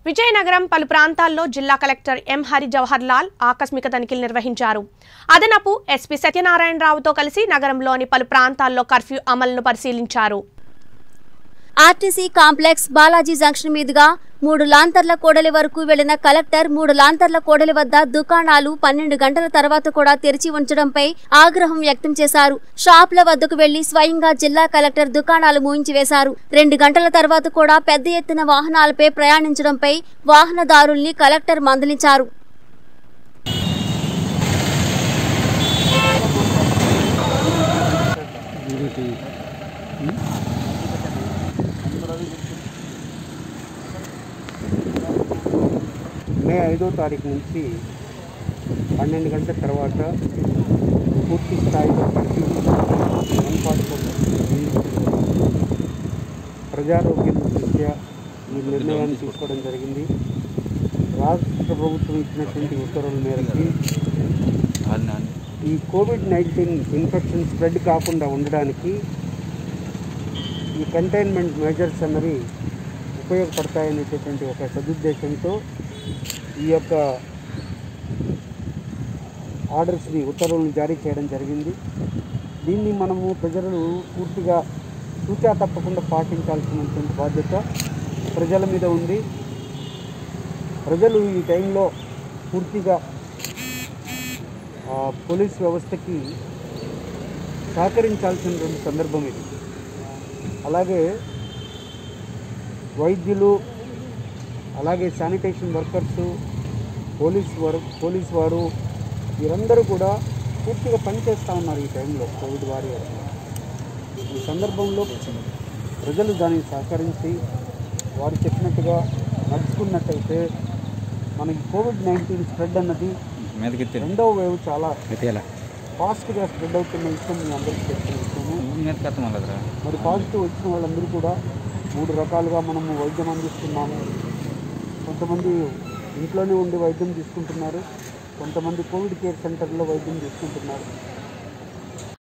విజయనగరం పలు ప్రాంతాల్లో జిల్లా కలెక్టర్ ఎం హరి జవహర్ లాల్ ఆకస్మిక తనిఖీలు నిర్వహించారు అదనపు ఎస్పీ సత్యనారాయణరావుతో కలిసి నగరంలోని పలు ప్రాంతాల్లో కర్ఫ్యూ అమలును పరిశీలించారు ఆర్టీసీ కాంప్లెక్స్ బాలాజీ జంక్షన్ మీదుగా మూడు లాంతర్ల కోడలి వరకు వెళ్లిన కలెక్టర్ మూడు లాంతర్ల కోడలి వద్ద దుకాణాలు పన్నెండు గంటల తర్వాత కూడా తెరిచి ఉంచడంపై ఆగ్రహం వ్యక్తం చేశారు షాపుల వద్దకు వెళ్లి స్వయంగా జిల్లా కలెక్టర్ దుకాణాలు మూయించివేశారు రెండు గంటల తర్వాత కూడా పెద్ద ఎత్తున వాహనాలపై ప్రయాణించడంపై వాహనదారుల్ని కలెక్టర్ మందలించారు మే ఐదో తారీఖు నుంచి పన్నెండు గంటల తర్వాత పూర్తి స్థాయిలో కర్ఫ్యూ వన్ ఫార్టీ ఫోర్ ప్రజారోగ్యం దృష్ట్యా ఈ నిర్ణయాన్ని తీసుకోవడం జరిగింది రాష్ట్ర ప్రభుత్వం ఇచ్చినటువంటి ఉత్తర్వుల మేరకు ఈ కోవిడ్ నైన్టీన్ ఇన్ఫెక్షన్ స్ప్రెడ్ కాకుండా ఉండడానికి ఈ కంటైన్మెంట్ మెజర్స్ అన్నవి ఉపయోగపడతాయనేటటువంటి ఒక సదుద్దేశంతో ఈ యొక్క ఆర్డర్స్ని ఉత్తర్వులను జారీ చేయడం జరిగింది దీన్ని మనము ప్రజలు పూర్తిగా సూచా తప్పకుండా పాటించాల్సినటువంటి బాధ్యత ప్రజల మీద ఉంది ప్రజలు ఈ టైంలో పూర్తిగా ఆ, పోలీస్ వ్యవస్థకి సహకరించాల్సినటువంటి సందర్భం ఇది అలాగే వైద్యులు అలాగే శానిటేషన్ వర్కర్స్ పోలీస్ వర్ పోలీస్ వారు వీరందరూ కూడా పూర్తిగా పనిచేస్తూ ఉన్నారు ఈ టైంలో కోవిడ్ వారియర్ ఈ సందర్భంలో ప్రజలు దానికి సహకరించి వారు చెప్పినట్టుగా నడుచుకున్నట్టయితే మనకి కోవిడ్ నైన్టీన్ స్ప్రెడ్ అన్నది మీదకి రెండవ వేవ్ చాలా ఎత్తియాల ఫాస్ట్గా స్ప్రెడ్ అవుతున్న విషయం మీ అందరికీ తెలిసిన విషయము మీదకి అర్థం అవ్వలేదురా మరి పాజిటివ్ వచ్చిన వాళ్ళందరూ కూడా మూడు రకాలుగా మనము వైద్యం అందిస్తున్నాము కొంతమంది ఇంట్లోనే ఉండి వైద్యం తీసుకుంటున్నారు కొంతమంది కోవిడ్ కేర్ సెంటర్లో వైద్యం తీసుకుంటున్నారు